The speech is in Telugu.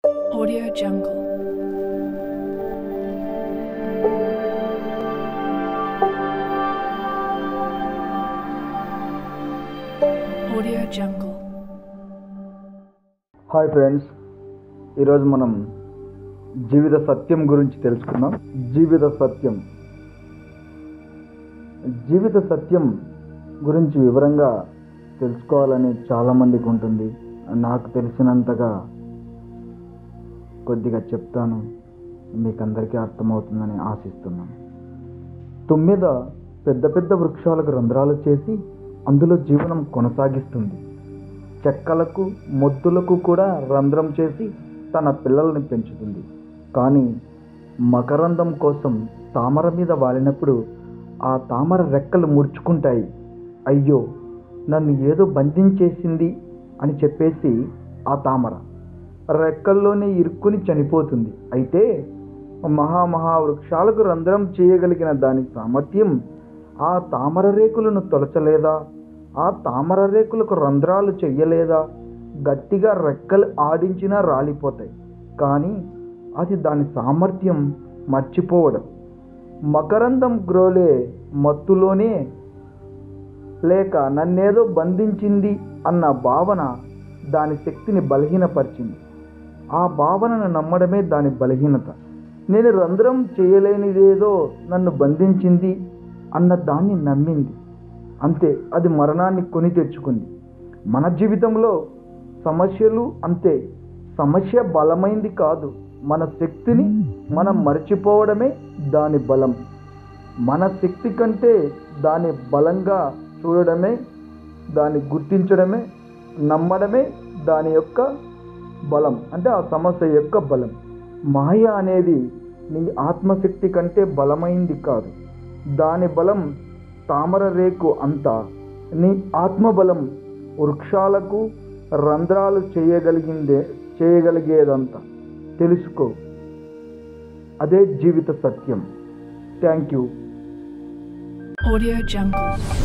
Audio Jungle. Audio Jungle. Hi friends ఈరోజు మనం జీవిత సత్యం గురించి తెలుసుకుందాం జీవిత సత్యం జీవిత సత్యం గురించి వివరంగా తెలుసుకోవాలని చాలామందికి ఉంటుంది నాకు తెలిసినంతగా కొద్దిగా చెప్తాను మీకు అందరికీ అర్థమవుతుందని ఆశిస్తున్నాను తుమ్మెద పెద్ద పెద్ద వృక్షాలకు రంధ్రాలు చేసి అందులో జీవనం కొనసాగిస్తుంది చెక్కలకు మొద్దులకు కూడా రంధ్రం చేసి తన పిల్లల్ని పెంచుతుంది కానీ మకరందం కోసం తామర మీద వాలినప్పుడు ఆ తామర రెక్కలు ముడుచుకుంటాయి అయ్యో నన్ను ఏదో బంధించేసింది అని చెప్పేసి ఆ తామర రెక్కల్లోనే ఇరుక్కుని చనిపోతుంది అయితే మహామహా వృక్షాలకు రంధ్రం చేయగలిగిన దాని సామర్థ్యం ఆ తామర రేకులను తొలచలేదా ఆ తామర రేకులకు రంధ్రాలు చెయ్యలేదా గట్టిగా రెక్కలు ఆడించినా రాలిపోతాయి కానీ అది దాని సామర్థ్యం మర్చిపోవడం మకరందం గ్రోలే మత్తులోనే లేక నన్నేదో బంధించింది అన్న భావన దాని శక్తిని బలహీనపరిచింది ఆ భావనను నమ్మడమే దాని బలహీనత నేను రంధ్రం చేయలేనిదేదో నన్ను బంధించింది అన్న దాన్ని నమ్మింది అంతే అది మరణాన్ని కొని తెచ్చుకుంది మన జీవితంలో సమస్యలు అంతే సమస్య బలమైంది కాదు మన శక్తిని మనం మర్చిపోవడమే దాని బలం మన శక్తి కంటే దాని బలంగా చూడడమే దాన్ని గుర్తించడమే నమ్మడమే దాని యొక్క బలం అంటే ఆ సమస్య యొక్క బలం మాయ అనేది నీ ఆత్మశక్తి కంటే బలమైంది కాదు దాని బలం తామర రేకు అంతా నీ ఆత్మబలం వృక్షాలకు రంధ్రాలు చేయగలిగిందే చేయగలిగేదంతా తెలుసుకో అదే జీవిత సత్యం థ్యాంక్ యూ Audio Jungle.